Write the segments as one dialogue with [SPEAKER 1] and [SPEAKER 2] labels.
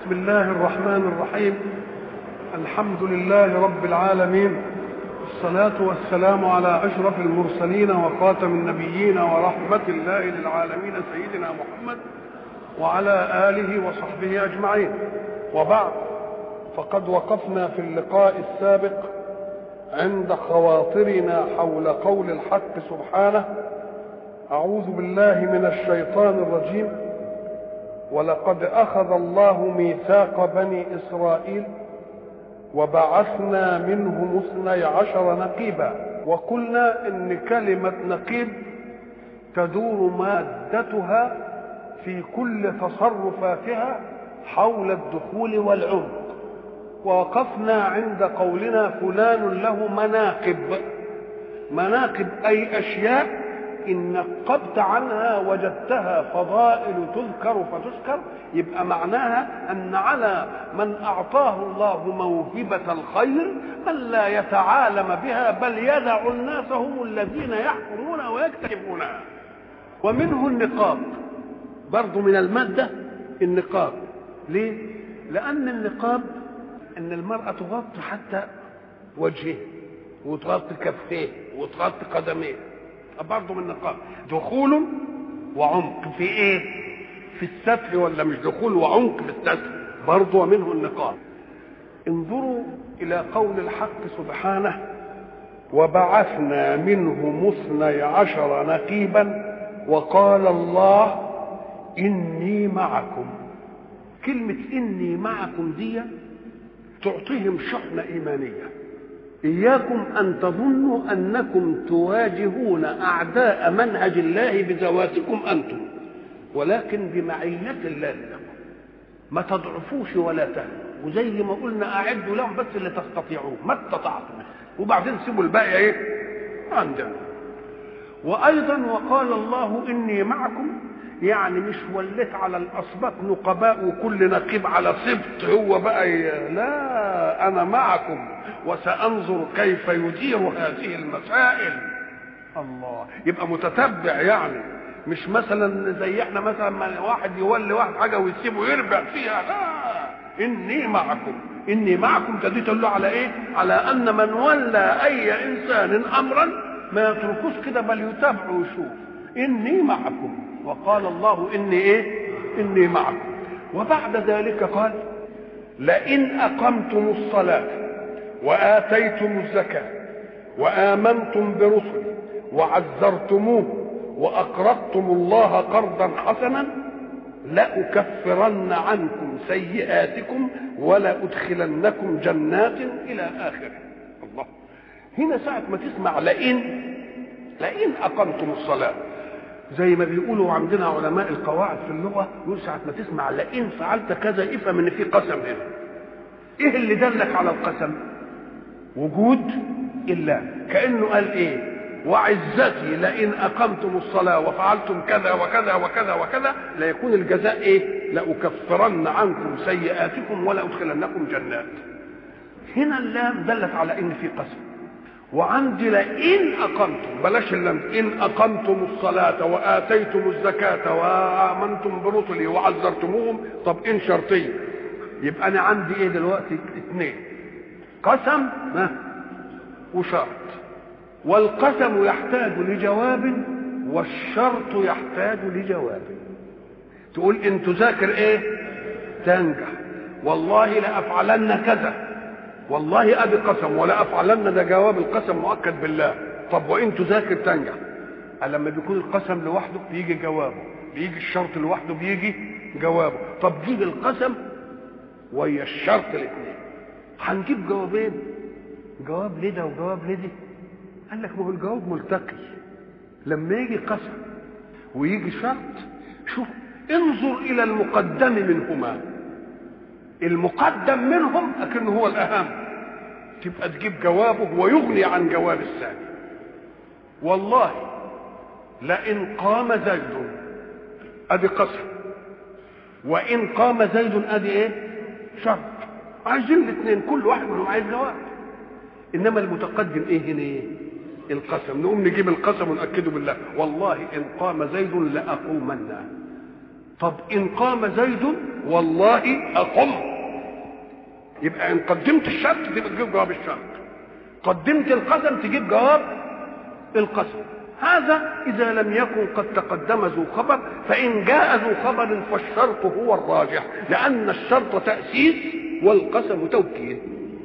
[SPEAKER 1] بسم الله الرحمن الرحيم الحمد لله رب العالمين الصلاة والسلام على أشرف المرسلين وخاتم النبيين ورحمة الله للعالمين سيدنا محمد وعلى آله وصحبه أجمعين وبعد فقد وقفنا في اللقاء السابق عند خواطرنا حول قول الحق سبحانه أعوذ بالله من الشيطان الرجيم ولقد أخذ الله ميثاق بني إسرائيل وبعثنا منهم اثني عشر نقيبا وقلنا إن كلمة نقيب تدور مادتها في كل تصرفاتها حول الدخول والعمق ووقفنا عند قولنا فلان له مناقب مناقب أي أشياء إن نقبت عنها وجدتها فضائل تذكر فتذكر يبقى معناها أن على من أعطاه الله موهبة الخير ألا يتعالم بها بل يدع الناس هم الذين يحكمون ويكتشفونها ومنه النقاب برضو من المادة النقاب ليه؟ لأن النقاب أن المرأة تغطي حتى وجهه وتغطي كفيه وتغطي قدميه برضه من النقاب دخول وعمق في ايه في الستر ولا مش دخول وعمق في الستر برضه منه النقاب انظروا الى قول الحق سبحانه وبعثنا منهم اثني عشر نقيبا وقال الله اني معكم كلمه اني معكم دي تعطيهم شحنه ايمانيه إياكم أن تظنوا أنكم تواجهون أعداء منهج الله بذواتكم أنتم ولكن بمعية الله لكم ما تضعفوش ولا تهنوا وزي ما قلنا أعدوا لهم بس اللي تستطيعوه ما استطعتم وبعدين سيبوا الباقي إيه عندنا وأيضا وقال الله إني معكم يعني مش وليت على الأسباط نقباء وكل نقيب على سبط هو بقى لا أنا معكم وسأنظر كيف يدير هذه المسائل الله يبقى متتبع يعني مش مثلا زي احنا مثلا ما واحد يولي واحد حاجه ويسيبه يربع فيها لا اني معكم اني معكم دي تدل على ايه على ان من ولى اي انسان امرا ما يتركوش كده بل يتابعه ويشوف اني معكم وقال الله اني ايه اني معكم وبعد ذلك قال لئن اقمتم الصلاه واتيتم الزكاه وامنتم برسلي وعزرتموه واقرضتم الله قرضا حسنا لاكفرن عنكم سيئاتكم ولادخلنكم جنات الى اخره الله هنا ساعه ما تسمع لئن لئن اقمتم الصلاه زي ما بيقولوا عندنا علماء القواعد في اللغه يقول ساعه ما تسمع لئن فعلت كذا افهم ان في قسم هنا ايه اللي دلك على القسم وجود الا كانه قال ايه وعزتي لئن اقمتم الصلاه وفعلتم كذا وكذا وكذا وكذا ليكون الجزاء ايه لاكفرن عنكم سيئاتكم ولادخلنكم جنات هنا اللام دلت على ان في قسم وعندي لئن اقمتم بلاش اللام ان اقمتم الصلاه واتيتم الزكاه وامنتم برسلي وعزرتموهم طب ان شرطيه يبقى انا عندي ايه دلوقتي اثنين قسم وشرط والقسم يحتاج لجواب والشرط يحتاج لجواب تقول ان تذاكر ايه تنجح والله لافعلن كذا والله ادي قسم ولا افعلن ده جواب القسم مؤكد بالله طب وان تذاكر تنجح لما بيكون القسم لوحده بيجي جوابه بيجي الشرط لوحده بيجي جوابه طب جيب القسم ويا الشرط الاثنين هنجيب جوابين جواب لده وجواب لدي قال لك ما هو الجواب ملتقي لما يجي قسم ويجي شرط شوف انظر الى المقدم منهما المقدم منهم لكنه هو الاهم تبقى تجيب جوابه ويغني عن جواب الثاني والله لئن قام زيد ادي قسم وان قام زيد ادي ايه شرط عايزين الاثنين كل واحد منهم عايز جواب انما المتقدم ايه هنا ايه القسم نقوم نجيب القسم ونأكده بالله والله إن قام زيد لأقومن طب ان قام زيد والله اقم يبقى ان قدمت الشرط تبقى تجيب جواب الشرط قدمت القسم تجيب جواب القسم هذا إذا لم يكن قد تقدم ذو خبر فإن جاء ذو خبر فالشرط هو الراجح لأن الشرط تأسيس والقسم توكيد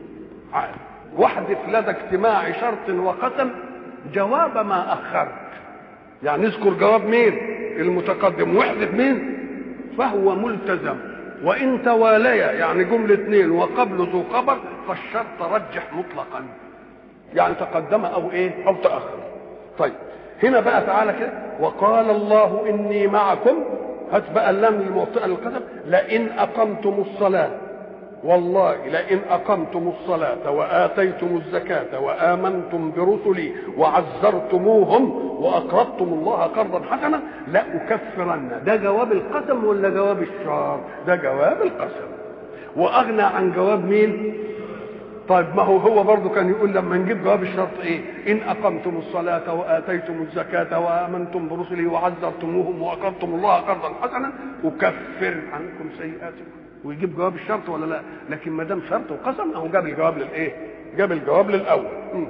[SPEAKER 1] واحذف لدى اجتماع شرط وقسم جواب ما أخرت يعني اذكر جواب مين المتقدم واحذف مين فهو ملتزم وإن تواليا يعني جملة اثنين وقبل ذو خبر فالشرط رجح مطلقا يعني تقدم أو إيه أو تأخر طيب هنا بقى تعالى كده وقال الله اني معكم هات بقى اللام الموطئه للقسم لئن اقمتم الصلاه والله لئن اقمتم الصلاه واتيتم الزكاه وامنتم برسلي وعزرتموهم واقرضتم الله قرضا حسنا لاكفرن ده جواب القسم ولا جواب الشر ده جواب القسم واغنى عن جواب مين طيب ما هو هو برضه كان يقول لما نجيب جواب الشرط ايه ان اقمتم الصلاه واتيتم الزكاه وامنتم برسلي وعزرتموهم واقرضتم الله قرضا حسنا اكفر عنكم سيئاتكم ويجيب جواب الشرط ولا لا لكن ما دام شرط وقسم اهو جاب الجواب للايه جاب الجواب للاول م.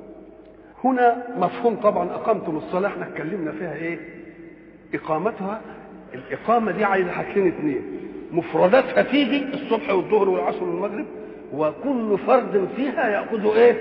[SPEAKER 1] هنا مفهوم طبعا اقمتم الصلاه احنا اتكلمنا فيها ايه اقامتها الاقامه دي عايزه حاجتين اثنين مفرداتها تيجي الصبح والظهر والعصر والمغرب وكل فرد فيها ياخذ ايه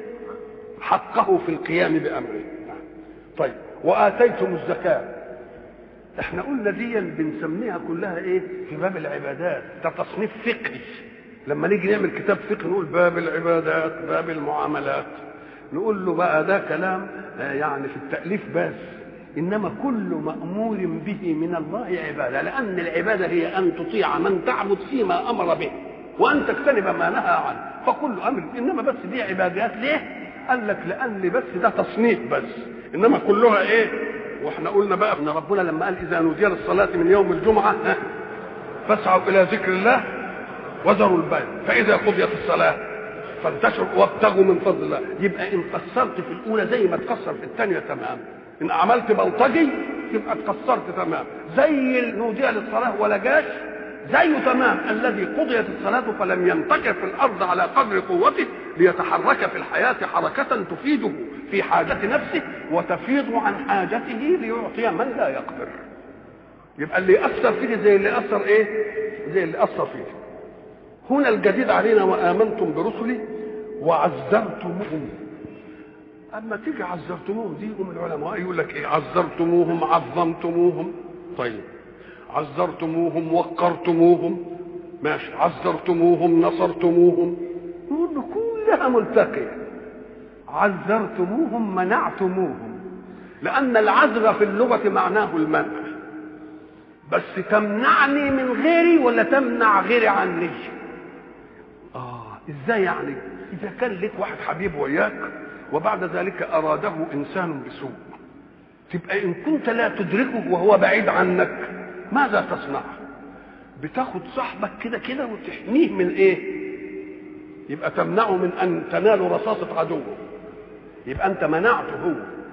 [SPEAKER 1] حقه في القيام بامره طيب واتيتم الزكاه احنا قلنا دي بنسميها كلها ايه في باب العبادات ده تصنيف فقهي لما نيجي نعمل كتاب فقه نقول باب العبادات باب المعاملات نقول له بقى ده كلام يعني في التاليف بس انما كل مامور به من الله عباده لان العباده هي ان تطيع من تعبد فيما امر به وان تجتنب ما نهى عنه فكل امر انما بس دي عبادات ليه قال لك لان بس ده تصنيف بس انما كلها ايه واحنا قلنا بقى ان ربنا لما قال اذا نودي للصلاه من يوم الجمعه فاسعوا الى ذكر الله وذروا البيع فاذا قضيت الصلاه فانتشروا وابتغوا من فضل الله يبقى ان قصرت في الاولى زي ما تقصر في الثانيه تمام ان عملت بلطجي يبقى اتقصرت تمام زي نودي للصلاه ولا جاش زيه تمام الذي قضيت الصلاة فلم ينتكر في الأرض على قدر قوته ليتحرك في الحياة حركة تفيده في حاجة نفسه وتفيض عن حاجته ليعطي من لا يقدر يبقى اللي أثر فيه زي اللي أثر إيه زي اللي أثر فيه هنا الجديد علينا وآمنتم برسلي وعزرتموهم أما تيجي عزرتموهم دي يقوم العلماء يقول لك إيه عزرتموهم عظمتموهم طيب عزرتموهم وقرتموهم ماشي عزرتموهم نصرتموهم نقول له كلها ملتقية عزرتموهم منعتموهم لأن العزر في اللغة معناه المنع بس تمنعني من غيري ولا تمنع غيري عني آه إزاي يعني إذا كان لك واحد حبيب وياك وبعد ذلك أراده إنسان بسوء تبقى إن كنت لا تدركه وهو بعيد عنك ماذا تصنع بتاخد صاحبك كده كده وتحميه من ايه يبقى تمنعه من ان تنال رصاصة عدوه يبقى انت منعته هو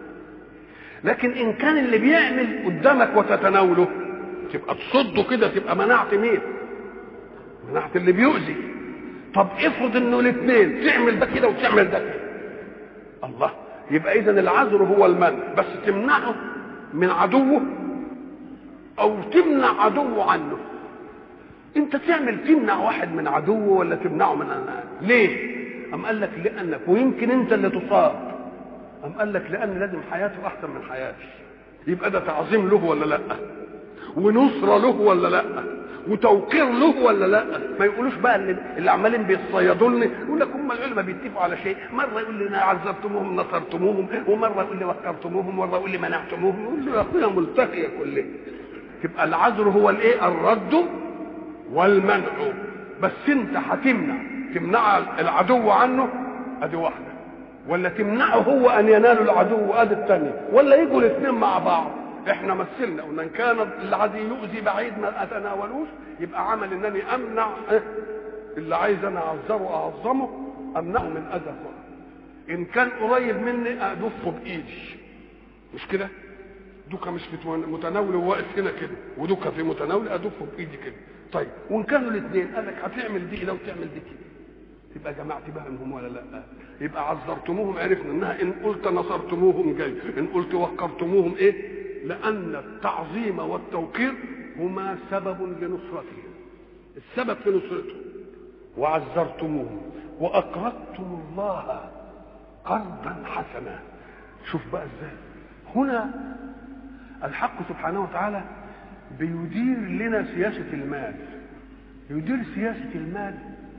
[SPEAKER 1] لكن ان كان اللي بيعمل قدامك وتتناوله تبقى تصده كده تبقى منعت مين منعت اللي بيؤذي طب افرض انه الاثنين تعمل ده كده وتعمل ده كده الله يبقى اذا العذر هو المنع بس تمنعه من عدوه او تمنع عدوه عنه انت تعمل تمنع واحد من عدوه ولا تمنعه من أنا. ليه ام قال لك لانك ويمكن انت اللي تصاب ام قال لك لان لازم حياته احسن من حياتي يبقى ده تعظيم له ولا لا ونصرة له ولا لا وتوقير له ولا لا ما يقولوش بقى اللي, اللي عمالين بيتصيدوني يقول لك هم العلماء بيتفقوا على شيء مره يقول لي عذبتموهم نصرتموهم ومره يقول لي وقرتموهم ومره يقول لي منعتموهم يقول له يا اخويا ملتقيه كلها تبقى العذر هو الايه الرد والمنع بس انت هتمنع تمنع العدو عنه ادي واحده ولا تمنعه هو ان ينال العدو ادي الثانيه ولا يجوا الاثنين مع بعض احنا مثلنا قلنا ان كان الذي يؤذي بعيد ما اتناولوش يبقى عمل انني امنع اللي عايز انا اعذره اعظمه امنعه من اذى ان كان قريب مني ادفه بايدي مش كده دوكا مش في متناول وواقف هنا كده ودوكا في متناول ادفه بايدي كده طيب وان كانوا الاثنين قال لك هتعمل دي كده وتعمل دي كده تبقى جمعت بينهم ولا لا يبقى عذرتموهم عرفنا انها ان قلت نصرتموهم جاي ان قلت وقرتموهم ايه لان التعظيم والتوقير هما سبب لنصرتهم السبب في نصرتهم وعزرتموهم واقرضتم الله قرضا حسنا شوف بقى ازاي هنا الحق سبحانه وتعالى بيدير لنا سياسة المال يدير سياسة المال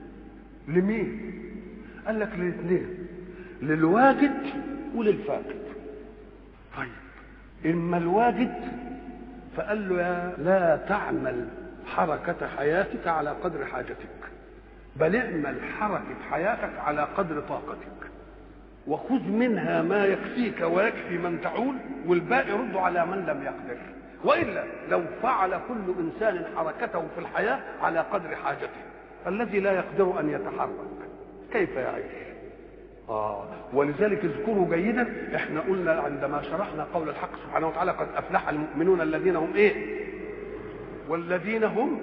[SPEAKER 1] لمين قال لك للاثنين للواجد وللفاقد طيب اما الواجد فقال له يا لا تعمل حركة حياتك على قدر حاجتك بل اعمل حركة حياتك على قدر طاقتك وخذ منها ما يكفيك ويكفي من تعول والباقي رد على من لم يقدر والا لو فعل كل انسان حركته في الحياه على قدر حاجته الذي لا يقدر ان يتحرك كيف يعيش آه ولذلك اذكروا جيدا احنا قلنا عندما شرحنا قول الحق سبحانه وتعالى قد افلح المؤمنون الذين هم ايه والذين هم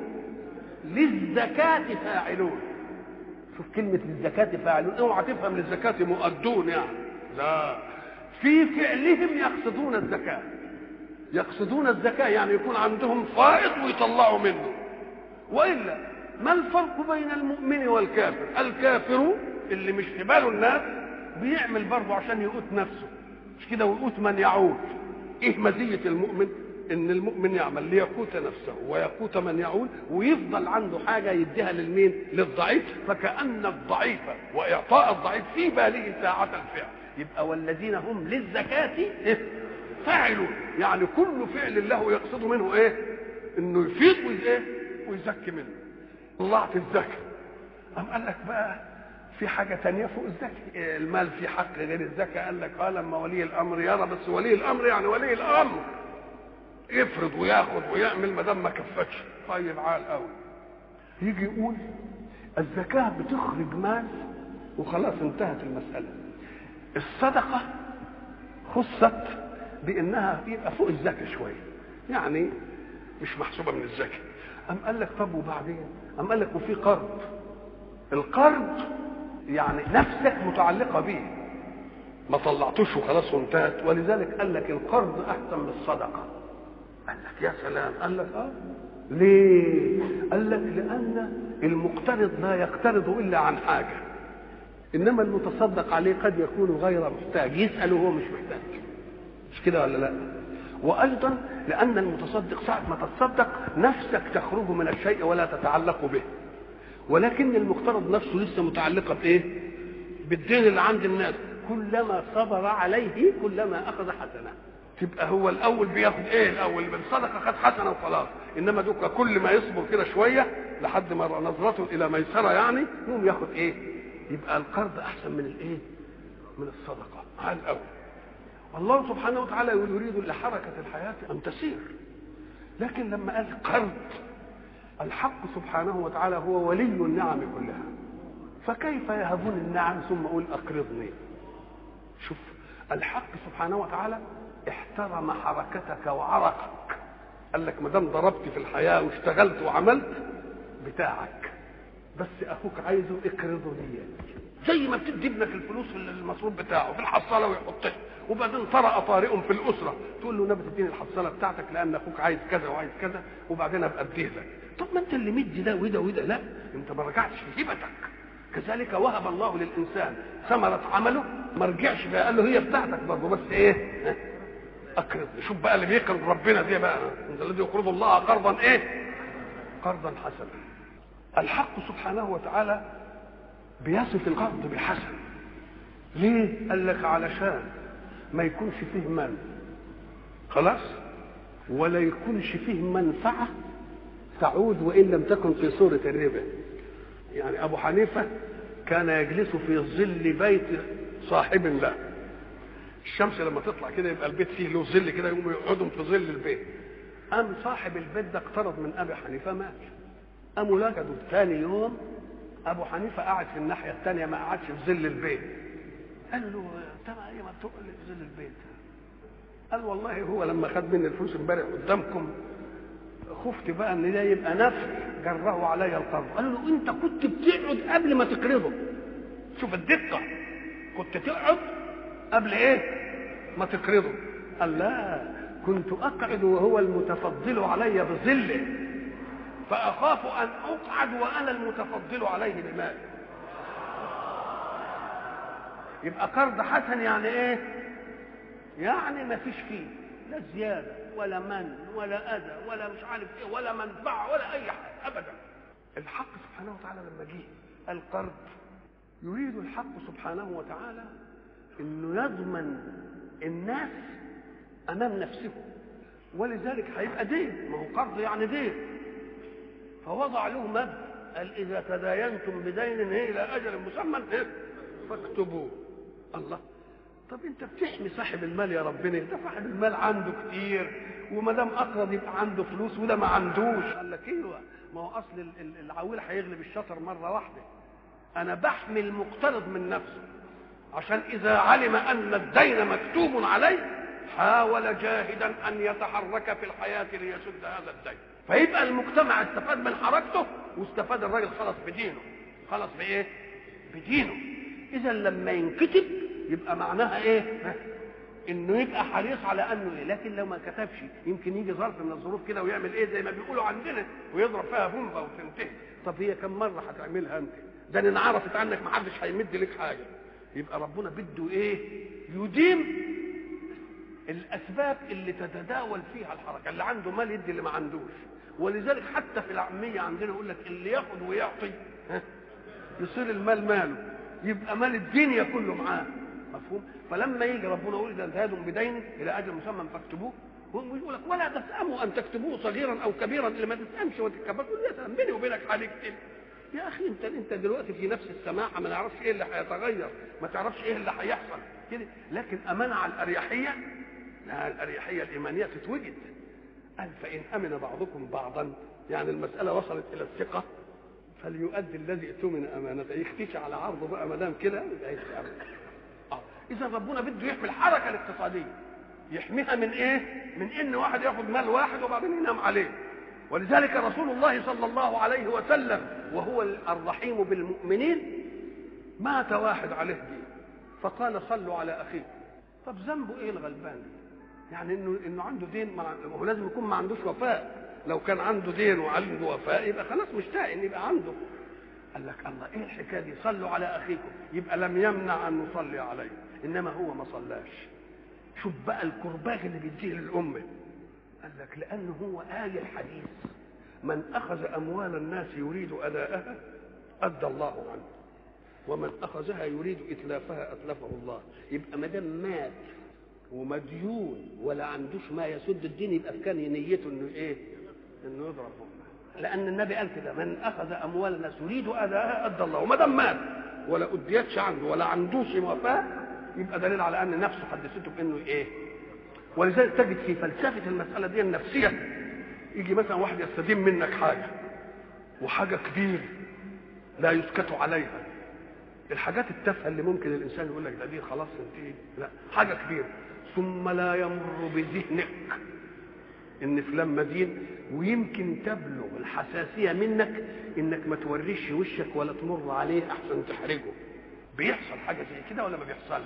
[SPEAKER 1] للزكاة فاعلون شوف كلمة للزكاة فاعلون اوعى تفهم للزكاة مؤدون يعني لا في فعلهم يقصدون الزكاة يقصدون الزكاة يعني يكون عندهم فائض ويطلعوا منه وإلا ما الفرق بين المؤمن والكافر الكافر اللي مش في باله الناس بيعمل برضه عشان يقوت نفسه مش كده ويقوت من يعود ايه مزية المؤمن ان المؤمن يعمل ليقوت نفسه ويقوت من يعول ويفضل عنده حاجه يديها للمين للضعيف فكان الضعيف واعطاء الضعيف في باله ساعه الفعل يبقى والذين هم للزكاه فاعلون يعني كل فعل له يقصد منه ايه انه يفيض وايه ويزكي منه طلعت الزكاه أم قال لك بقى في حاجة تانية فوق الزكاة المال في حق غير الزكاة قال لك اه لما ولي الأمر يرى بس ولي الأمر يعني ولي الأمر يفرض وياخد ويعمل ما دام ما كفتش طيب عال قوي يجي يقول الزكاة بتخرج مال وخلاص انتهت المسألة الصدقة خصت بانها يبقى فوق الزكاة شوية يعني مش محسوبة من الزكاة أم قال لك طب وبعدين أم قال لك وفي قرض القرض يعني نفسك متعلقة به ما طلعتوش وخلاص وانتهت ولذلك قال لك القرض أحسن من الصدقة قال لك يا سلام قال لك اه ليه قال لك لان المقترض لا يقترض الا عن حاجه انما المتصدق عليه قد يكون غير محتاج يسال وهو مش محتاج مش كده ولا لا وايضا لان المتصدق ساعه ما تتصدق نفسك تخرج من الشيء ولا تتعلق به ولكن المقترض نفسه لسه متعلقه بايه بالدين اللي عند الناس كلما صبر عليه كلما اخذ حسنه تبقى هو الاول بياخد ايه الاول بالصدقه خد حسنه وخلاص انما دوكا كل ما يصبر كده شويه لحد ما نظرته الى ميسره يعني يقوم ياخد ايه يبقى القرض احسن من الايه من الصدقه على الاول الله سبحانه وتعالى يريد لحركه الحياه ان تسير لكن لما قال قرض الحق سبحانه وتعالى هو ولي النعم كلها فكيف يهبون النعم ثم اقول اقرضني شوف الحق سبحانه وتعالى احترم حركتك وعرقك قال لك ما دام ضربت في الحياه واشتغلت وعملت بتاعك بس اخوك عايزه اقرضه لي زي ما بتدي ابنك الفلوس في المصروف بتاعه في الحصاله ويحطها وبعدين طرأ طارئ في الاسره تقول له نبي تديني الحصاله بتاعتك لان اخوك عايز كذا وعايز كذا وبعدين ابقى اديه لك طب ما انت اللي مدي ده وده وده لا انت ما رجعتش في هبتك كذلك وهب الله للانسان ثمره عمله ما رجعش فيها قال له هي بتاعتك برضه بس ايه اقرض شوف بقى اللي بيقرض ربنا دي بقى انت الذي يقرض الله قرضا ايه قرضا حسنا الحق سبحانه وتعالى بيصف القرض بالحسن ليه قال لك علشان ما يكونش فيه من خلاص ولا يكونش فيه منفعة تعود وإن لم تكن في صورة الربا يعني أبو حنيفة كان يجلس في ظل بيت صاحب له الشمس لما تطلع كده يبقى البيت فيه له ظل كده يقوموا يقعدوا في ظل البيت قام صاحب البيت ده اقترض من ابي حنيفه مات قاموا لجدوا ثاني يوم ابو حنيفه قاعد في الناحيه الثانيه ما قعدش في ظل البيت قال له انت ما ايه ما بتقعد في ظل البيت قال والله هو لما خد مني الفلوس امبارح قدامكم خفت بقى ان ده يبقى نفع جره علي القرض قال له انت كنت بتقعد قبل ما تقرضه شوف الدقه كنت تقعد قبل ايه ما تقرضه قال لا كنت اقعد وهو المتفضل علي بظله فاخاف ان اقعد وانا المتفضل عليه بمالي يبقى قرض حسن يعني ايه يعني ما فيش فيه لا زياده ولا من ولا اذى ولا مش عارف ايه ولا منفعه ولا اي حاجه ابدا الحق سبحانه وتعالى لما جه القرض يريد الحق سبحانه وتعالى انه يضمن الناس امام نفسه ولذلك هيبقى دين ما هو قرض يعني دين فوضع له مبدا قال اذا تداينتم بدين إيه الى اجل مسمى إيه؟ فاكتبوه الله طب انت بتحمي صاحب المال يا ربنا ده صاحب المال عنده كتير وما دام اقرض يبقى عنده فلوس وده ما عندوش قال لك ايوه ما هو اصل ال- ال- العويل هيغلب الشطر مره واحده انا بحمي المقترض من نفسه عشان اذا علم ان الدين مكتوب عليه حاول جاهدا ان يتحرك في الحياه ليسد هذا الدين فيبقى المجتمع استفاد من حركته واستفاد الراجل خلص بدينه خلص بايه بدينه اذا لما ينكتب يبقى معناها ايه ها؟ انه يبقى حريص على انه ايه لكن لو ما كتبش يمكن يجي ظرف من الظروف كده ويعمل ايه زي ما بيقولوا عندنا ويضرب فيها بومبا وتنتهي طب هي كم مره هتعملها انت ده ان عرفت عنك ما حدش هيمد لك حاجه يبقى ربنا بده ايه يديم الاسباب اللي تتداول فيها الحركه اللي عنده مال يدي اللي ما عندوش ولذلك حتى في العاميه عندنا يقول لك اللي ياخد ويعطي ها يصير المال ماله يبقى مال الدنيا كله معاه مفهوم فلما يجي ربنا يقول اذا انتهيتم بدين الى اجل مسمى فاكتبوه هو يقول لك ولا تسأموا ان تكتبوه صغيرا او كبيرا اللي ما تسأمش وتتكبر تقول يا سلام بيني وبينك حال كتير يا اخي انت انت دلوقتي في نفس السماحه ما نعرفش ايه اللي هيتغير ما تعرفش ايه اللي هيحصل كده لكن امانه على الاريحيه لا الاريحيه الايمانيه تتوجد قال فان امن بعضكم بعضا يعني المساله وصلت الى الثقه فليؤدي الذي اؤتمن امانته يختشي على عرضه بقى ما دام كده يبقى يستعمل آه. اذا ربنا بده يحمي الحركه الاقتصاديه يحميها من ايه من ان واحد ياخد مال واحد وبعدين ينام عليه ولذلك رسول الله صلى الله عليه وسلم وهو الرحيم بالمؤمنين مات واحد عليه دين فقال صلوا على اخيكم طب ذنبه ايه الغلبان ده؟ يعني انه انه عنده دين ما هو لازم يكون ما عندوش وفاء لو كان عنده دين وعنده وفاء يبقى خلاص مشتاق ان يبقى عنده قال لك الله ايه الحكايه دي صلوا على اخيكم يبقى لم يمنع ان نصلي عليه انما هو ما صلاش شوف بقى الكرباج اللي بيديه للامه قال لك لانه هو آية الحديث من اخذ اموال الناس يريد اداءها ادى الله عنه ومن اخذها يريد اتلافها اتلفه الله يبقى ما دام مات ومديون ولا عندوش ما يسد الدين يبقى كان نيته انه ايه؟ انه يضرب لان النبي قال كده من اخذ اموال الناس يريد اداءها ادى الله وما دام مات ولا اديتش عنده ولا عندوش وفاء يبقى دليل على ان نفسه حدثته بانه ايه؟ ولذلك تجد في فلسفه المساله دي النفسيه يجي مثلا واحد يستدين منك حاجه وحاجه كبيره لا يسكت عليها الحاجات التافهه اللي ممكن الانسان يقول لك ده دي خلاص انتهي لا حاجه كبيره ثم لا يمر بذهنك ان فلان مدين ويمكن تبلغ الحساسيه منك انك ما توريش وشك ولا تمر عليه احسن تحرجه بيحصل حاجه زي كده ولا ما بيحصلش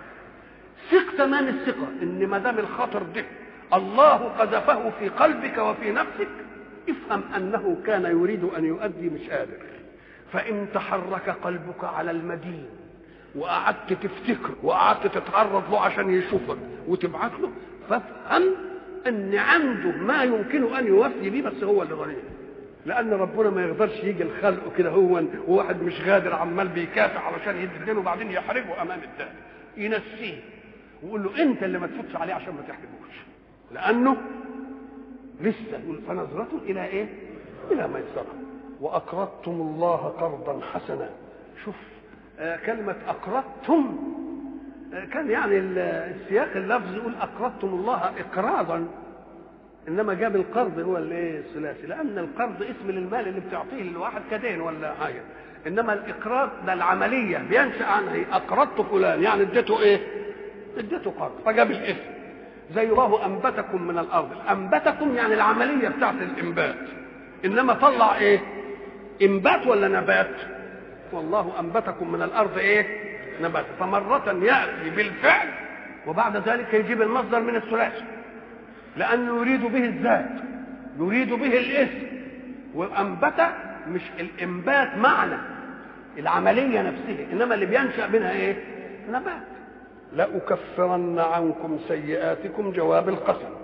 [SPEAKER 1] ثق تمام الثقه ان ما دام الخطر ده الله قذفه في قلبك وفي نفسك افهم انه كان يريد ان يؤدي مش قادر فان تحرك قلبك على المدين وقعدت تفتكر وقعدت تتعرض له عشان يشوفك وتبعت له فافهم ان عنده ما يمكن ان يوفي به بس هو اللي ضريح لان ربنا ما يقدرش يجي الخلق كده هو وواحد مش قادر عمال بيكافح علشان يدي الدين وبعدين يحرجه امام الدين ينسيه ويقول له انت اللي ما تفوتش عليه عشان ما تحرجوش لانه لسه يقول فنظرة الى ايه؟ الى ميسرة واقرضتم الله قرضا حسنا شوف آه كلمة اقرضتم آه كان يعني السياق اللفظ يقول اقرضتم الله اقراضا انما جاب القرض هو الايه الثلاثي لان القرض اسم للمال اللي بتعطيه للواحد كدين ولا حاجه انما الاقراض ده العمليه بينشا عنها اقرضت فلان يعني اديته ايه؟ اديته قرض فجاب الاسم زي الله انبتكم من الارض انبتكم يعني العمليه بتاعت الانبات انما طلع ايه انبات ولا نبات والله انبتكم من الارض ايه نبات فمره ياتي بالفعل وبعد ذلك يجيب المصدر من الثلاثي لانه يريد به الذات يريد به الاسم وانبت مش الانبات معنى العمليه نفسها انما اللي بينشا منها ايه نبات لأكفرن عنكم سيئاتكم جواب القسم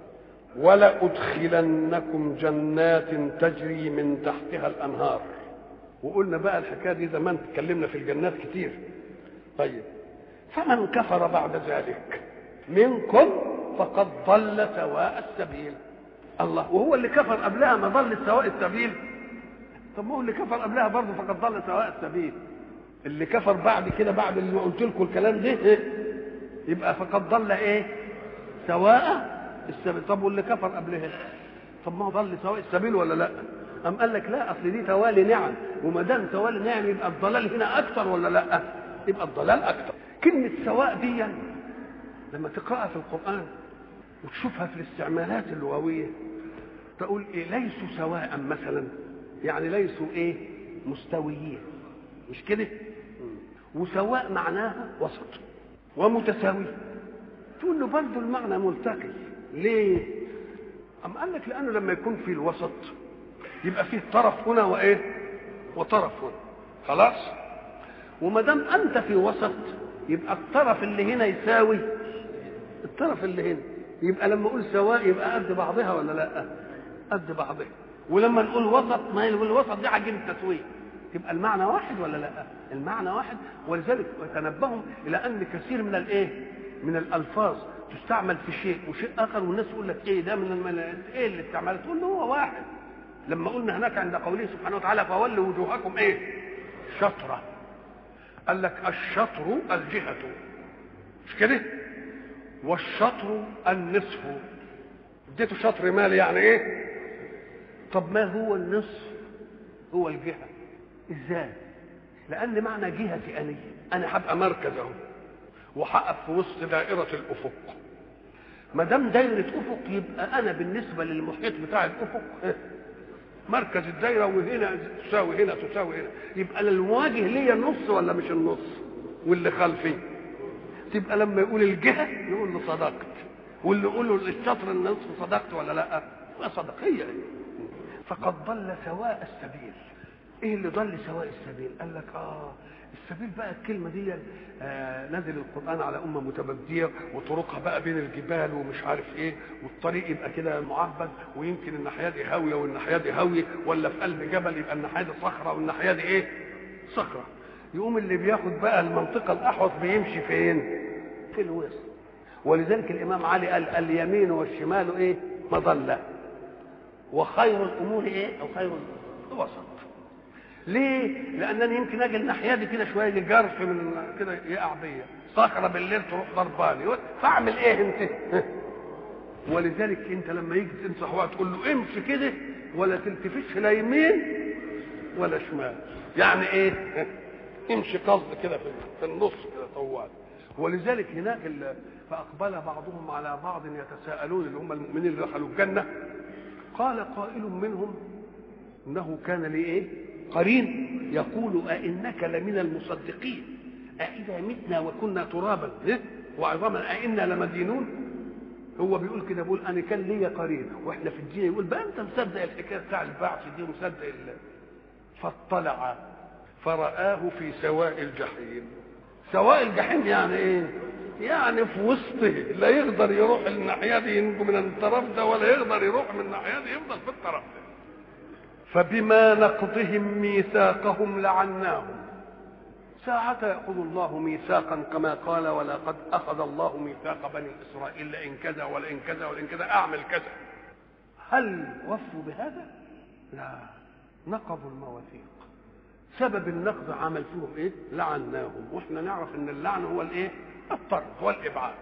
[SPEAKER 1] ولأدخلنكم جنات تجري من تحتها الأنهار وقلنا بقى الحكاية دي زمان اتكلمنا في الجنات كتير طيب فمن كفر بعد ذلك منكم فقد ضل سواء السبيل الله وهو اللي كفر قبلها ما ضل سواء السبيل طب ما هو اللي كفر قبلها برضه فقد ضل سواء السبيل اللي كفر بعد كده بعد اللي قلت لكم الكلام ده إيه؟ يبقى فقد ضل ايه سواء السبيل طب واللي كفر قبلها طب ما هو ضل سواء السبيل ولا لا أم قال لك لا أصل دي توالي نعم وما دام توالي نعم يبقى الضلال هنا أكثر ولا لا؟ يبقى الضلال أكثر كلمة سواء دي لما تقرأها في القرآن وتشوفها في الاستعمالات اللغوية تقول إيه ليسوا سواء مثلا يعني ليسوا إيه مستويين مش كده وسواء معناها وسط ومتساوي تقول له برضه المعنى ملتقي ليه أم قال لك لأنه لما يكون في الوسط يبقى فيه طرف هنا وإيه وطرف هنا خلاص وما دام أنت في وسط يبقى الطرف اللي هنا يساوي الطرف اللي هنا يبقى لما اقول سواء يبقى قد بعضها ولا لا قد بعضها ولما نقول وسط ما الوسط دي عجين التسويه يبقى المعنى واحد ولا لا المعنى واحد ولذلك تنبهوا الى ان كثير من الايه من الالفاظ تستعمل في شيء وشيء اخر والناس تقول لك ايه ده من الم... ايه اللي استعملت تقول له هو واحد لما قلنا هناك عند قوله سبحانه وتعالى فولوا وجوهكم ايه شطره قال لك الشطر الجهه مش كده والشطر النصف اديته شطر مال يعني ايه طب ما هو النصف هو الجهه ازاي لان معنى جهتي اني انا هبقى مركز اهو وهقف في وسط دائره الافق ما دام دايره افق يبقى انا بالنسبه للمحيط بتاع الافق مركز الدايره وهنا تساوي هنا تساوي هنا يبقى المواجه ليا النص ولا مش النص واللي خلفي تبقى لما يقول الجهه يقول له صدقت واللي يقول له الشطر النصف صدقت ولا لا صدق هي فقد ضل سواء السبيل ايه اللي ضل سواء السبيل قال لك اه السبيل بقى الكلمه دي آه نزل القران على امه متبديه وطرقها بقى بين الجبال ومش عارف ايه والطريق يبقى كده معبد ويمكن الناحيه دي هاويه والناحيه دي هاويه ولا في قلب جبل يبقى الناحيه دي صخره والناحيه دي ايه صخره يقوم اللي بياخد بقى المنطقه الاحوط بيمشي فين في الوسط ولذلك الامام علي قال اليمين والشمال ايه مظله وخير الامور ايه او خير الوسط ليه؟ لانني يمكن اجي الناحيه دي كده شويه يجي جرف من كده يقع بيا صخره بالليل تروح ضرباني فاعمل ايه انت؟ ولذلك انت لما يجي تنصح واحد تقول له امشي كده ولا تلتفتش لا يمين ولا شمال يعني ايه؟ امشي قصد كده في النص كده طوال ولذلك هناك فاقبل بعضهم على بعض يتساءلون اللي هم المؤمنين اللي دخلوا الجنه قال قائل منهم انه كان لي ايه؟ قرين يقول أئنك لمن المصدقين أإذا متنا وكنا ترابا وعظاما أئنا لمدينون هو بيقول كده بيقول أنا كان لي قرين وإحنا في الدين يقول بقى أنت مصدق الحكاية بتاع البعث دي ومصدق ال... فاطلع فرآه في سواء الجحيم سواء الجحيم يعني إيه؟ يعني في وسطه لا يقدر يروح الناحية دي ينجو من الطرف ده ولا يقدر يروح من الناحية دي يفضل في الطرف ده فبما نقضهم ميثاقهم لعناهم ساعة يأخذ الله ميثاقا كما قال ولقد أخذ الله ميثاق بني إسرائيل لئن كذا ولئن كذا ولئن كذا أعمل كذا هل وفوا بهذا؟ لا نقضوا المواثيق سبب النقض عمل فيهم ايه؟ لعناهم واحنا نعرف ان اللعن هو الايه؟ الطرد والابعاد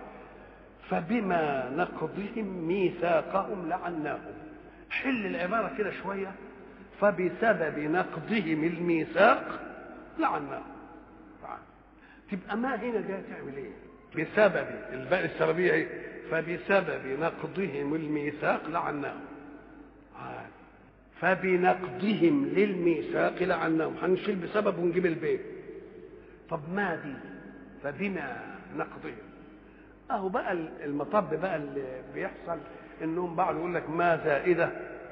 [SPEAKER 1] فبما نقضهم ميثاقهم لعناهم حل العباره كده شويه فبسبب نقضهم الميثاق لعناهم تبقى ما هنا جايه تعمل ايه بسبب الباء السببيه ايه فبسبب نقضهم الميثاق لعناهم فبنقضهم للميثاق لعناهم هنشيل بسبب ونجيب البيت طب ما دي فبما نقضهم اهو بقى المطب بقى اللي بيحصل انهم بعض يقول لك ما زائده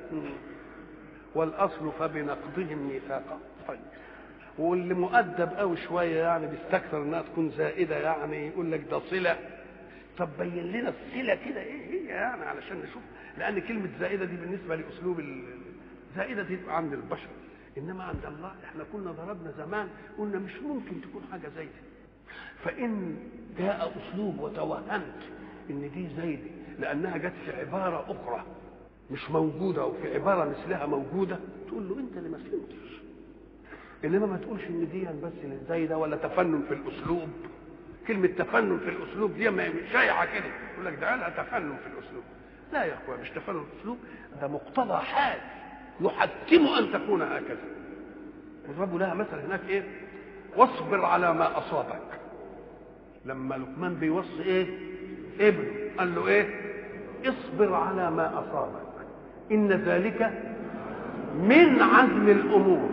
[SPEAKER 1] والاصل فبنقضهم ميثاقا طيب واللي مؤدب قوي شويه يعني بيستكثر انها تكون زائده يعني يقول لك ده صله طب بين لنا الصله كده ايه هي يعني علشان نشوف لان كلمه زائده دي بالنسبه لاسلوب زائده دي عند البشر انما عند الله احنا كنا ضربنا زمان قلنا مش ممكن تكون حاجه زايده فان جاء اسلوب وتوهمت ان دي زايده لانها جت في عباره اخرى مش موجوده او في عباره مثلها موجوده تقول له انت اللي ما فهمتش انما ما تقولش ان دي بس زايده ولا تفنن في الاسلوب كلمه تفنن في الاسلوب دي شايعه كده يقول لك ده لها تفنن في الاسلوب لا يا اخويا مش تفنن في الاسلوب ده مقتضى حال يحتم ان تكون هكذا وضربوا لها مثل هناك ايه واصبر على ما اصابك لما لقمان بيوصي ايه ابنه قال له ايه اصبر على ما اصابك ان ذلك من عزم الامور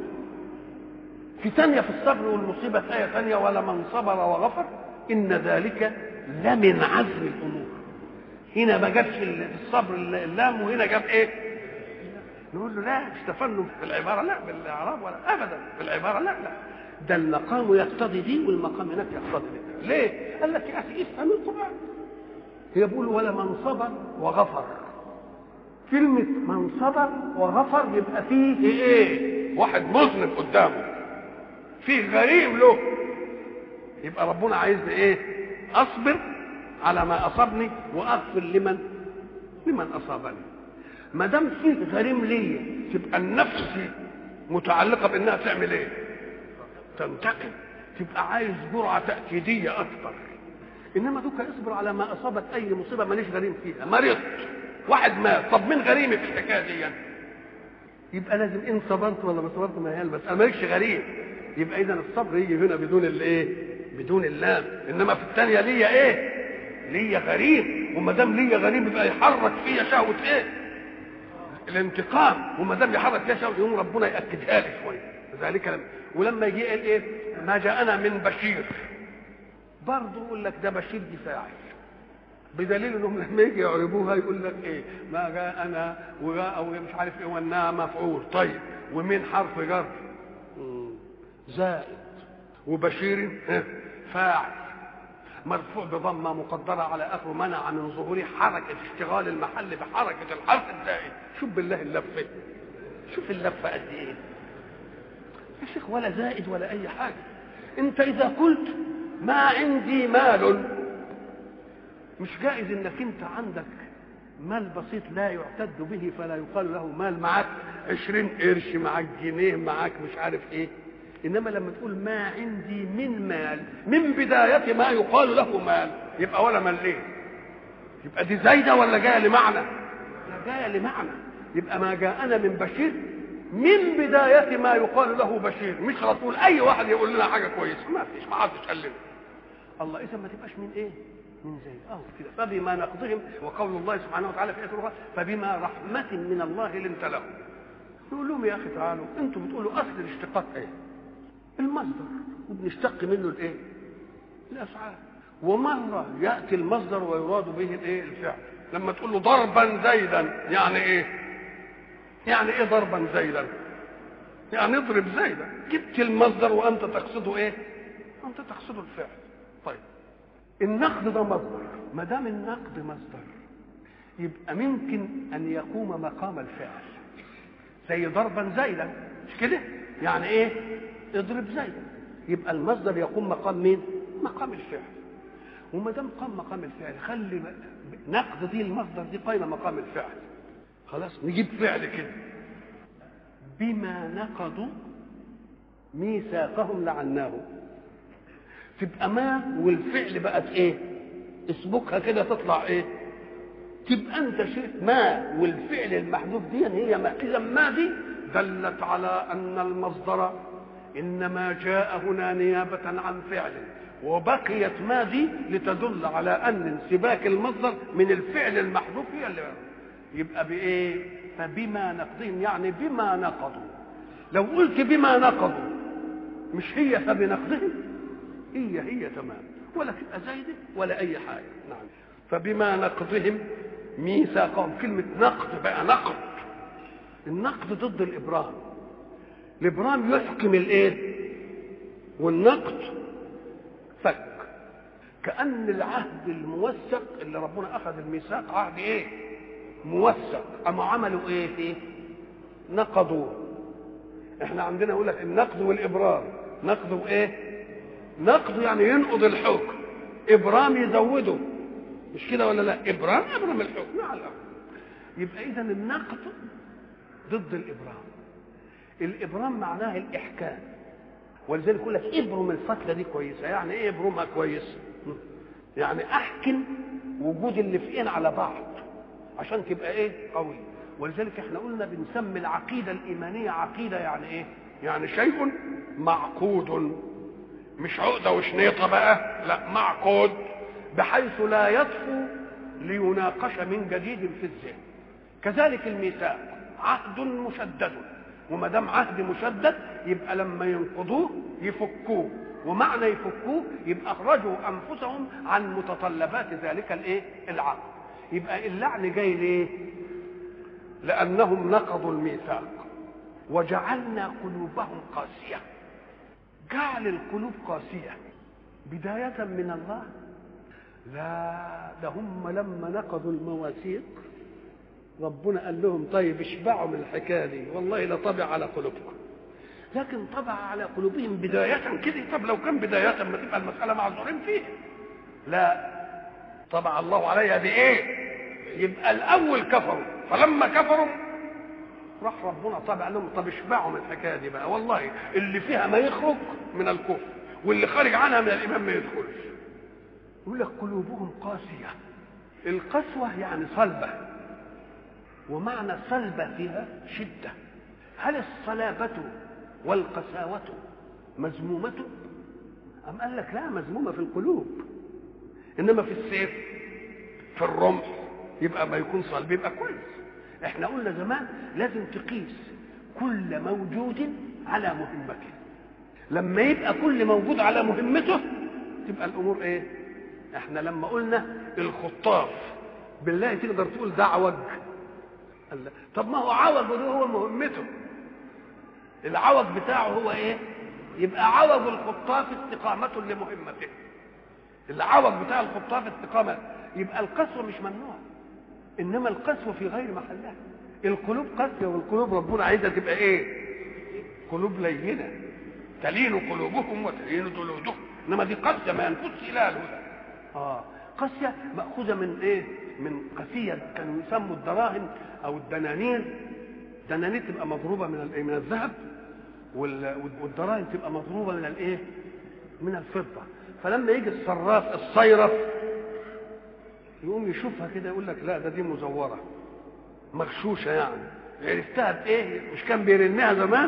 [SPEAKER 1] في ثانيه في الصبر والمصيبه في ايه ثانيه ولمن صبر وغفر ان ذلك لمن عزم الامور هنا ما جابش في الصبر اللام وهنا جاب ايه نقول له لا مش تفنن في العباره لا بالاعراب ولا ابدا في العباره لا لا ده المقام يقتضي دي والمقام هناك يقتضي دي ليه؟ قال لك يا اخي افهم القران هي بيقول ولا من صبر وغفر كلمة من صبر وغفر يبقى فيه ايه؟ واحد مذنب قدامه فيه غريم له يبقى ربنا عايزني ايه؟ اصبر على ما اصابني واغفر لمن لمن اصابني ما دام فيه غريم ليا تبقى النفس متعلقه بانها تعمل ايه؟ تنتقم تبقى عايز جرعه تاكيديه اكثر انما دوك اصبر على ما اصابك اي مصيبه ماليش غريم فيها مرضت واحد مات طب مين غريمي في الحكايه دي يعني؟ يبقى لازم ان صبرت ولا ما صبرت ما هي المساله مالكش غريم يبقى اذا الصبر يجي هنا بدون الايه؟ بدون اللام انما في الثانيه ليا ايه؟ ليا غريم وما دام ليا غريم يبقى يحرك فيا شهوه ايه؟ الانتقام وما دام يحرك فيها شهوه يقوم ربنا ياكدها لي شويه ذلك لما ولما يجي قال ايه؟ ما جاءنا من بشير برضه يقول لك ده بشير دي فاعل بدليل انهم لما يجي يعربوها يقول لك ايه ما جاءنا وجاء او مش عارف ايه وانها مفعول طيب ومين حرف جر زائد وبشير فاعل مرفوع بضمه مقدره على اخره منع من ظهور حركه اشتغال المحل بحركه الحرف الزائد شوف بالله اللفه شوف اللفه قد ايه يا شيخ ولا زائد ولا اي حاجه انت اذا قلت ما عندي مال مش جائز انك انت عندك مال بسيط لا يعتد به فلا يقال له مال معاك عشرين قرش معاك جنيه معاك مش عارف ايه انما لما تقول ما عندي من مال من بداية ما يقال له مال يبقى ولا مال ليه يبقى دي زايدة ولا جاية لمعنى لا جاية لمعنى يبقى ما جاءنا من بشير من بداية ما يقال له بشير مش رسول أي واحد يقول لنا حاجة كويسة ما فيش ما حدش قال لنا الله إذا ما تبقاش من إيه؟ من زي أهو كده فبما نقضهم وقول الله سبحانه وتعالى في آية أخرى فبما رحمة من الله لنت لهم نقول لهم يا أخي تعالوا أنتم بتقولوا أصل الاشتقاق إيه؟ المصدر وبنشتق منه الإيه؟ الأفعال ومرة يأتي المصدر ويراد به الإيه؟ الفعل لما تقول له ضربا زيدا يعني إيه؟ يعني ايه ضربا زيدا يعني اضرب زيدا جبت المصدر وانت تقصده ايه انت تقصده الفعل طيب النقد ده مصدر ما دام النقد مصدر يبقى ممكن ان يقوم مقام الفعل زي ضربا زيدا مش كده يعني ايه اضرب زيدا يبقى المصدر يقوم مقام مين مقام الفعل وما دام قام مقام الفعل خلي نقد دي المصدر دي قايمه مقام الفعل خلاص نجيب فعل كده بما نقضوا ميثاقهم لعناهم تبقى ما والفعل بقت ايه اسبقها كده تطلع ايه تبقى انت شئت ما والفعل المحذوف دي هي ما اذا ما دي دلت على ان المصدر انما جاء هنا نيابه عن فعل وبقيت ما دي لتدل على ان انسباك المصدر من الفعل المحذوف هي اللي يبقى بايه فبما نقضهم يعني بما نقضوا لو قلت بما نقضوا مش هي فبنقضهم هي هي تمام ولا تبقى زايده ولا اي حاجه نعم فبما نقضهم ميثاقهم كلمه نقض بقى نقض النقض ضد الابرام الابرام يحكم الايه والنقد فك كأن العهد الموثق اللي ربنا أخذ الميثاق عهد إيه؟ موثق أما عملوا إيه فيه؟ نقضوه إحنا عندنا يقول لك النقد والإبرام نقد وإيه؟ نقد يعني ينقض الحكم إبرام يزوده مش كده ولا لا؟ إبرام يبرم الحكم نعم يبقى إذا النقد ضد الإبرام الإبرام معناه الإحكام ولذلك يقول لك ابرم الفتله دي كويسه يعني ايه ابرمها كويس يعني احكم وجود اللفئين على بعض عشان تبقى ايه قوي ولذلك احنا قلنا بنسمي العقيده الايمانيه عقيده يعني ايه يعني شيء معقود مش عقده وشنيطه بقى لا معقود بحيث لا يطفو ليناقش من جديد في الذهن كذلك الميثاق عهد مشدد وما دام عهد مشدد يبقى لما ينقضوه يفكوه ومعنى يفكوه يبقى اخرجوا انفسهم عن متطلبات ذلك الايه العقد يبقى اللعن جاي ليه لانهم نقضوا الميثاق وجعلنا قلوبهم قاسيه جعل القلوب قاسيه بدايه من الله لا ده هم لما نقضوا المواثيق ربنا قال لهم طيب اشبعوا من الحكايه دي والله لطبع على قلوبكم لكن طبع على قلوبهم بداية كده طب لو كان بداية ما تبقى المسألة معذورين فيها لا طبع الله عليها بإيه؟ يبقى الأول كفروا فلما كفروا راح ربنا طبع لهم طب اشبعوا من الحكاية دي بقى والله اللي فيها ما يخرج من الكفر واللي خارج عنها من الإيمان ما يدخلش يقول لك قلوبهم قاسية القسوة يعني صلبة ومعنى صلبة فيها شدة هل الصلابة والقساوة مذمومة أم قال لك لا مذمومة في القلوب إنما في السيف في الرمح يبقى ما يكون صلب يبقى كويس احنا قلنا زمان لازم تقيس كل موجود على مهمته لما يبقى كل موجود على مهمته تبقى الامور ايه احنا لما قلنا الخطاف بالله تقدر تقول ده عوج قال لا. طب ما هو عوج وده هو مهمته العوج بتاعه هو ايه يبقى عوج الخطاف استقامة لمهمته العوج بتاع الخطاف استقامة يبقى القسوة مش ممنوع انما القسوة في غير محلها القلوب قاسية والقلوب ربنا عايزها تبقى ايه قلوب لينة تلين قلوبهم وتلين جلودهم انما دي قاسية ما ينفذش الى الهدى اه قاسية مأخوذة من ايه من قسية كانوا يسموا الدراهم او الدنانير دنانير تبقى مضروبة من الايه من الذهب والدراهم تبقى مضروبة من الايه من الفضة فلما يجي الصراف الصيرف يقوم يشوفها كده يقول لك لا ده دي مزورة مغشوشة يعني عرفتها بايه مش كان بيرنها زمان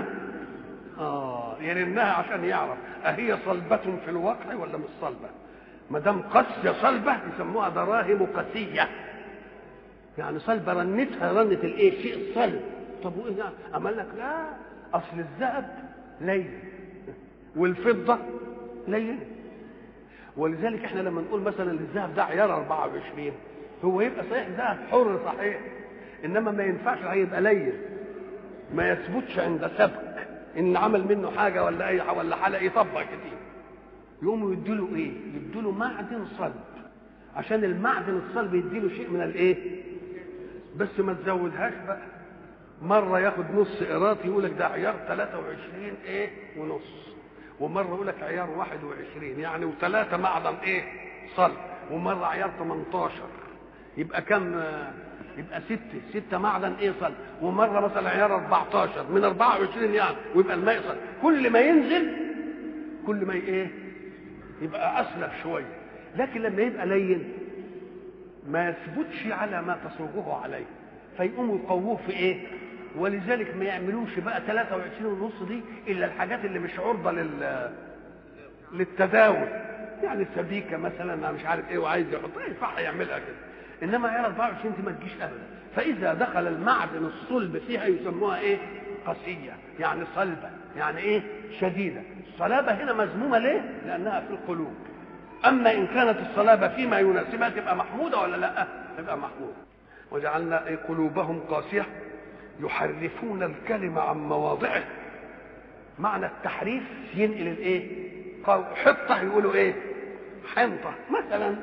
[SPEAKER 1] اه يرنها عشان يعرف اهي صلبة في الواقع ولا مش صلبة ما دام قسية صلبة يسموها دراهم قسية يعني صلبة رنتها رنة الايه الشيء الصلب طب وايه يعني اما لك لا اصل الذهب لين والفضة لين ولذلك احنا لما نقول مثلا الذهب ده عيار 24 هو يبقى صحيح ذهب حر صحيح انما ما ينفعش هيبقى لين ما يثبتش عند سبك ان عمل منه حاجه ولا اي ولا حلقه يطبق كتير يقوموا يديله ايه؟ يديله معدن صلب عشان المعدن الصلب يديله شيء من الايه؟ بس ما تزودهاش بقى مره ياخد نص قراط يقول لك ده عيار 23 ايه ونص ومره يقول لك عيار 21 يعني وثلاثه معدن ايه صلب ومره عيار 18 يبقى كم يبقى ستة ستة معدن ايه صلب ومرة مثلا عيار 14 من 24 يعني ويبقى الماء صلب كل ما ينزل كل ما ايه يبقى اسلب شوية لكن لما يبقى لين ما يثبتش على ما تصوغه عليه فيقوموا يقووه في ايه ولذلك ما يعملوش بقى 23 ونص دي الا الحاجات اللي مش عرضه لل للتداول يعني سبيكه مثلا انا مش عارف ايه وعايز يحطها ينفع يعملها كده انما عيار 24 دي ما تجيش ابدا فاذا دخل المعدن الصلب فيها يسموها ايه قسيه يعني صلبه يعني ايه شديده الصلابه هنا مذمومه ليه لانها في القلوب اما ان كانت الصلابه فيما يناسبها تبقى محموده ولا لا تبقى محموده وجعلنا إيه قلوبهم قاسيه يحرفون الكلمه عن مواضعه معنى التحريف ينقل الايه حطه يقولوا ايه حنطه مثلا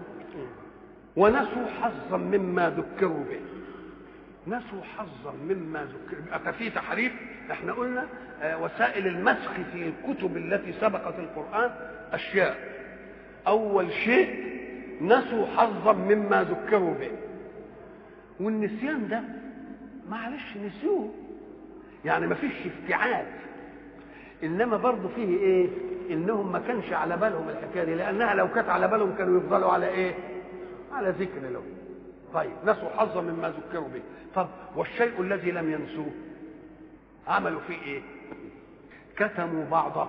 [SPEAKER 1] ونسوا حظا مما ذكروا به نسوا حظا مما ذكروا به ففي تحريف احنا قلنا وسائل المسخ في الكتب التي سبقت القرآن أشياء أول شيء نسوا حظا مما ذكروا به والنسيان ده معلش نسيوه يعني ما فيش افتعال انما برضه فيه ايه انهم ما كانش على بالهم الحكايه دي لانها لو كانت على بالهم كانوا يفضلوا على ايه على ذكر له طيب نسوا حظا مما ذكروا به طب والشيء الذي لم ينسوه عملوا فيه ايه كتموا بعضه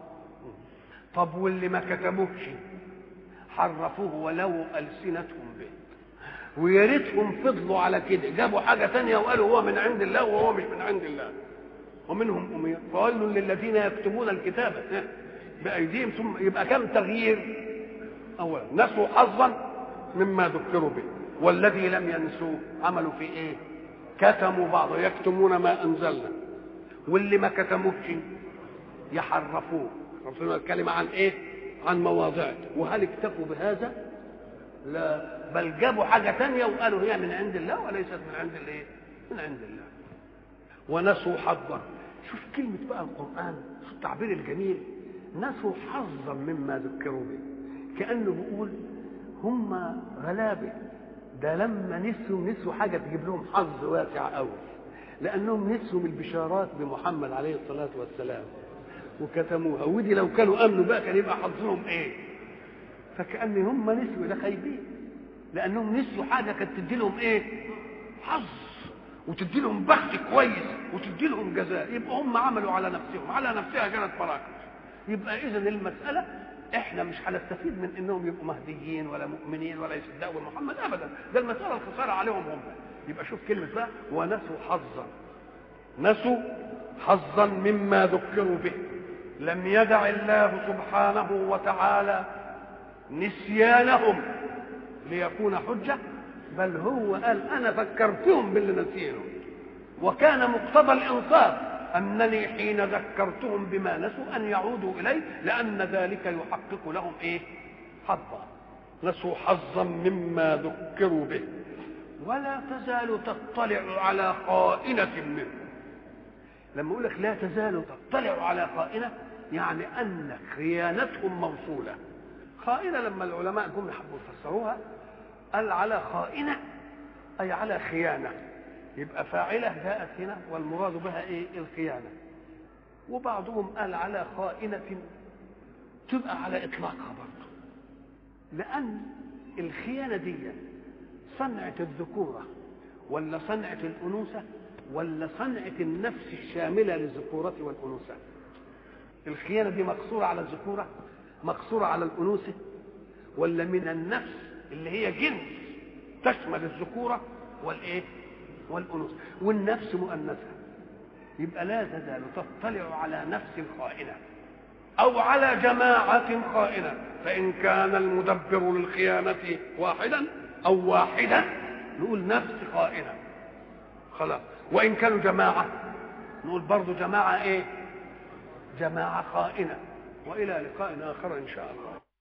[SPEAKER 1] طب واللي ما كتموهش حرفوه ولو السنتهم به ويا ريتهم فضلوا على كده جابوا حاجه تانية وقالوا هو من عند الله وهو مش من عند الله ومنهم أمية فويل للذين يكتمون الكتاب بأيديهم ثم يبقى كم تغيير أولا نسوا حظا مما ذكروا به والذي لم ينسوه عملوا في ايه كتموا بعض يكتمون ما انزلنا واللي ما كتموش يحرفوه ربنا الكلمة عن ايه عن مواضعه وهل اكتفوا بهذا لا بل جابوا حاجة تانية وقالوا هي من عند الله وليست من عند الايه من عند الله ونسوا حظا شوف كلمة بقى القرآن شوف التعبير الجميل نسوا حظا مما ذكروا به كأنه بيقول هم غلابة ده لما نسوا نسوا حاجة تجيب لهم حظ واسع قوي لأنهم نسوا من البشارات بمحمد عليه الصلاة والسلام وكتموها ودي لو كانوا أمنوا بقى كان يبقى حظهم إيه فكأن هم نسوا ده خايبين لأنهم نسوا حاجة كانت تدي لهم إيه حظ وتدي لهم بخت كويس وتدي لهم جزاء يبقى هم عملوا على نفسهم على نفسها كانت براكة يبقى اذا المساله احنا مش هنستفيد من انهم يبقوا مهديين ولا مؤمنين ولا يصدقوا محمد ابدا ده المساله الخساره عليهم هم يبقى شوف كلمه بقى ونسوا حظا نسوا حظا مما ذكروا به لم يدع الله سبحانه وتعالى نسيانهم ليكون حجه بل هو قال انا فكرتهم باللي نسيهم وكان مقتضى الانصاف انني حين ذكرتهم بما نسوا ان يعودوا اليه لان ذلك يحقق لهم ايه حظا نسوا حظا مما ذكروا به ولا تزال تطلع على خائنة منهم لما اقول لك لا تزال تطلع على خائنة يعني ان خيانتهم موصولة خائنة لما العلماء جم حبوا يفسروها قال على خائنة أي على خيانة يبقى فاعلة جاءت هنا والمراد بها إيه الخيانة وبعضهم قال على خائنة تبقى على إطلاقها برضه لأن الخيانة دي صنعة الذكورة ولا صنعة الأنوثة ولا صنعة النفس الشاملة للذكورة والأنوثة الخيانة دي مقصورة على الذكورة مقصورة على الأنوثة ولا من النفس اللي هي جنس تشمل الذكورة والإيه والأنوثة والنفس مؤنثة يبقى لا تزال تطلع على نفس خائنة أو على جماعة خائنة فإن كان المدبر للخيانة واحدا أو واحدا نقول نفس خائنة خلاص وإن كانوا جماعة نقول برضو جماعة إيه جماعة خائنة وإلى لقاء آخر إن شاء الله